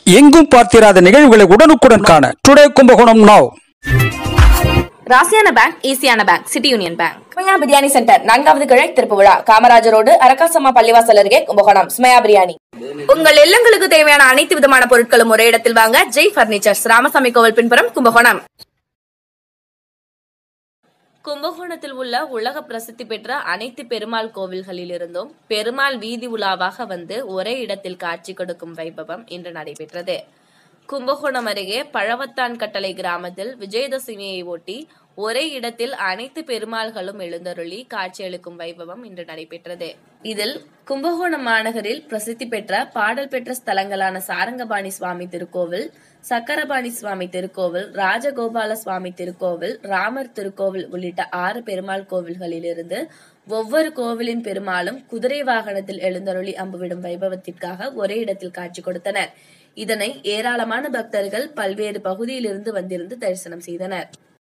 எங்கும் பார்த்திராத நிகழ்வுகளை உடனுக்குடன் காண டுடே கும்பகோணம் நாவ் ராசியான பேங்க் ஈஸியான பேங்க் சிட்டி யூனியன் பேங்க் ஸ்மயா பிரியாணி சென்டர் நான்காவது கிளை திருப்பு விழா காமராஜர் ரோடு அரக்காசம்மா பள்ளிவாசல் அருகே கும்பகோணம் ஸ்மயா பிரியாணி உங்கள் இல்லங்களுக்கு தேவையான அனைத்து விதமான பொருட்களும் ஒரே இடத்தில் வாங்க ஜெய் பர்னிச்சர்ஸ் ராமசாமி கோவில் பின்புறம் கும்பகோணம் கும்பகோணத்தில் உள்ள உலக பிரசித்தி பெற்ற அனைத்து பெருமாள் கோவில்களிலிருந்தும் பெருமாள் வீதி உலாவாக வந்து ஒரே இடத்தில் காட்சி கொடுக்கும் வைபவம் இன்று நடைபெற்றது கும்பகோணம் அருகே பழவத்தான் கட்டளை கிராமத்தில் விஜயதசமியை ஒட்டி ஒரே இடத்தில் அனைத்து பெருமாள்களும் எழுந்தருளி காட்சியளிக்கும் வைபவம் இன்று நடைபெற்றது இதில் கும்பகோணம் மாநகரில் பிரசித்தி பெற்ற பாடல் பெற்ற ஸ்தலங்களான சாரங்கபாணி சுவாமி திருக்கோவில் சக்கரபாணி சுவாமி திருக்கோவில் ராஜகோபால சுவாமி திருக்கோவில் ராமர் திருக்கோவில் உள்ளிட்ட ஆறு பெருமாள் கோவில்களிலிருந்து ஒவ்வொரு கோவிலின் பெருமாளும் குதிரை வாகனத்தில் எழுந்தருளி அம்புவிடும் வைபவத்திற்காக ஒரே இடத்தில் காட்சி கொடுத்தனர் இதனை ஏராளமான பக்தர்கள் பல்வேறு பகுதியிலிருந்து வந்திருந்து தரிசனம் செய்தனர்